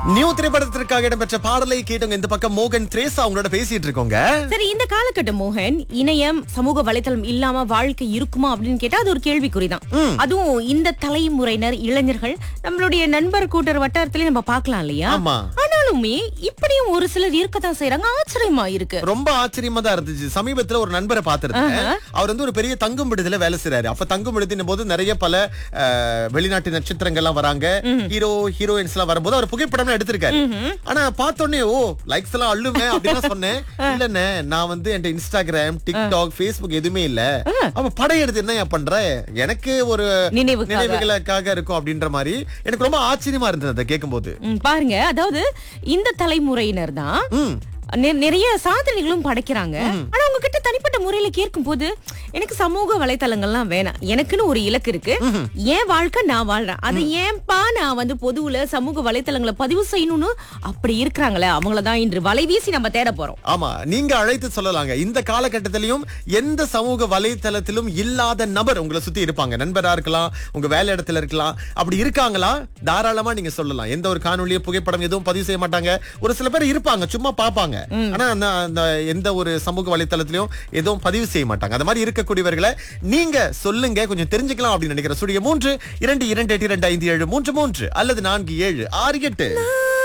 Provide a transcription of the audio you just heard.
New திரைப்படத்திற்காக இடம்பெற்ற பாடலை கேட்டவங்க இந்த பக்கம் மோகன் த்ரேசா அவங்களோட பேசிட்டு இருக்கோங்க சரி இந்த காலகட்டம் மோகன் இணையம் சமூக வலைத்தளம் இல்லாம வாழ்க்கை இருக்குமா அப்படின்னு கேட்டா அது ஒரு கேள்விக்குறிதான் அதுவும் இந்த தலைமுறையினர் இளைஞர்கள் நம்மளுடைய நண்பர் கூட்டர் வட்டாரத்திலே நம்ம பார்க்கலாம் இல்லையா ஆமா ஆனாலுமே இப்படியும் ஒரு சிலர் இருக்கத்தான் செய்யறாங்க ஆச்சரியமா இருக்கு ரொம்ப ஆச்சரியமா தான் இருந்துச்சு சமீபத்துல ஒரு நண்பரை பார்த்திருந்தேன் அவர் வந்து ஒரு பெரிய தங்கும் விடுதல வேலை செய்றாரு அப்ப தங்கும் விடுதின் போது நிறைய பல அஹ், வெளிநாட்டு நட்சத்திரங்கள்லாம் வராங்க ஹீரோ ஹீரோயின்ஸ் எல்லாம் வரும்போது அவர் புகைப்படம் எடுத்திருக்காரு ஆனா பார்த்த உடனே ஓ லைக்ஸ் எல்லாம் அள்ளுமே அப்படின்னு சொன்னேன் இல்லண்ணே நான் வந்து என் இன்ஸ்டாகிராம் டிக்டாக் ஃபேஸ்புக் எதுவுமே இல்ல அப்ப படம் எடுத்து என்ன பண்ற எனக்கு ஒரு நினைவுக்காக. நினைவுகளுக்காக இருக்கும் அப்படின்ற மாதிரி எனக்கு ரொம்ப ஆச்சரியமா இருந்தது அதை கேட்கும்போது ம், பாருங்க அதாவது இந்த தலைமுறையினர் தான் ம் நெ- நிறைய சாதனைகளும் படைக்கிறாங்க ஆனா உங்ககிட்ட தனிப்பட்ட முறையில கேட்கும் போது எனக்கு சமூக வலைத்தளங்கள்லாம் வேணாம் எனக்குன்னு ஒரு இலக்கு இருக்கு என் வாழ்க்கை நான் வாழ்றேன் அது ஏன்பா நான் வந்து பொதுவுல சமூக வலைத்தளங்களை பதிவு செய்யணும்னு அப்படி இருக்கிறாங்களே அவங்களதான் இன்று வலை வீசி நம்ம தேட போறோம் ஆமா நீங்க அழைத்து சொல்லலாங்க இந்த காலகட்டத்திலையும் எந்த சமூக வலைத்தளத்திலும் இல்லாத நபர் உங்களை சுத்தி இருப்பாங்க நண்பரா இருக்கலாம் உங்க வேலை இடத்துல இருக்கலாம் அப்படி இருக்காங்களா தாராளமா நீங்க சொல்லலாம் எந்த ஒரு காணொலியோ புகைப்படம் எதுவும் பதிவு செய்ய மாட்டாங்க ஒரு சில பேர் இருப்பாங்க சும்மா பாப்பாங்க ஆனா அந்த அந்த எந்த ஒரு சமூக வலைத்தளத்திலையும் எதுவும் பதிவு செய்ய மாட்டாங்க அந்த மாதிரி இருக்கக்கூடியவர்களை நீங்க சொல்லுங்க கொஞ்சம் தெரிஞ்சுக்கலாம் அப்படின்னு நினைக்கிறேன் சுடிய மூன்று இரண்டு இரண்டு எட்டு இரண்டு ஐந்து ஏழு மூன்று மூன்று அல்லது நான்கு ஏழு ஆறு எட்டு